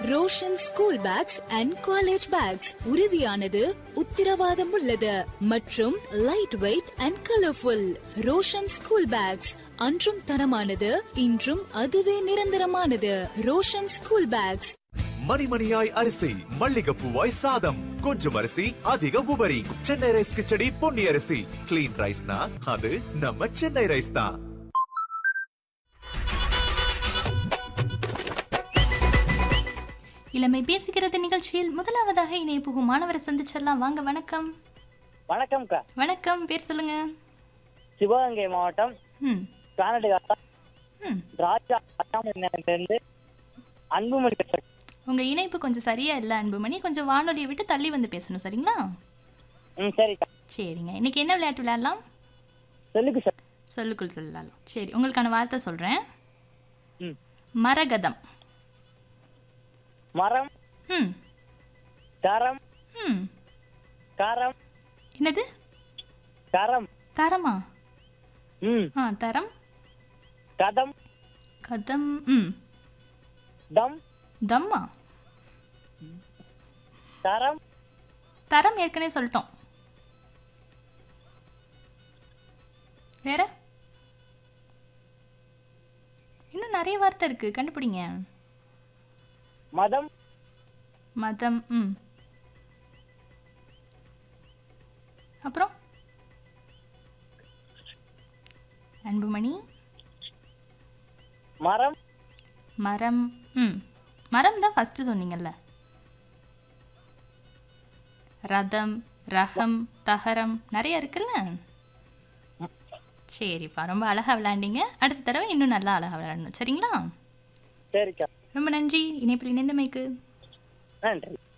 Roshan school bags and college bags உறுதியானது உத்தரவாதம் உள்ளது மற்றும் light weight and colourful Roshan school bags அன்றும் தரமானது இன்றும் அதுவே நிரந்தரமானது ரோஷன் ஸ்கூல் பேக்ஸ் மணிமணியாய் அரிசி மல்லிகைப்பூவாய் சாதம் கொஞ்சம் அரிசி அதிக உபரி சென்னை ரைஸ் கிச்சடி பொன்னி அரிசி கிளீன் ரைஸ்னா அது நம்ம சென்னை ரைஸ் தான் இளமை பேசுகிறது நிகழ்ச்சியில் முதலாவதாக இணைய புகும் மாணவரை சந்திச்சிடலாம் வாங்க வணக்கம் வணக்கம்க்கா வணக்கம் பேர் சொல்லுங்க சிவகங்கை மாவட்டம் ம் கானடி ம் ராஜா அண்ணாமலையிலிருந்து அன்புமணி பேசுறேன் உங்க இணைப்பு கொஞ்சம் சரியா இல்லை அன்புமணி கொஞ்சம் வானொலியை விட்டு தள்ளி வந்து பேசணும் சரிங்களா ம் சரிக்கா சரிங்க இன்னைக்கு என்ன விளையாட்டு விளையாடலாம் சொல்லுங்க சார் சொல்லுக்குள் சொல்லலாம் சரி உங்களுக்கான வார்த்தை சொல்றேன் ம் மரகதம் மரம் ம் கரம் ம் கரம் என்னது கரம் தரமா ம் ஆ தரம் கதம் கதம் ம் தம் தம்மா தரம் தரம் ஏற்கனவே சொல்லிட்டோம் வேற இன்னும் நிறைய வார்த்தை இருக்கு கண்டுபிடிங்க மதம் மதம் ம் அப்புறம் அன்புமணி மரம் மரம் ம் மரம் தான் ஃபஸ்ட்டு சொன்னீங்கல்ல ரதம் ரகம் தகரம் நிறைய இருக்குல்ல சரிப்பா ரொம்ப அழகாக விளையாண்டீங்க அடுத்த தடவை இன்னும் நல்லா அழகாக விளையாடணும் சரிங்களா சரிக்கா ரொம்ப நன்றி இணைப்பில் இணைந்தமைக்கு நன்றி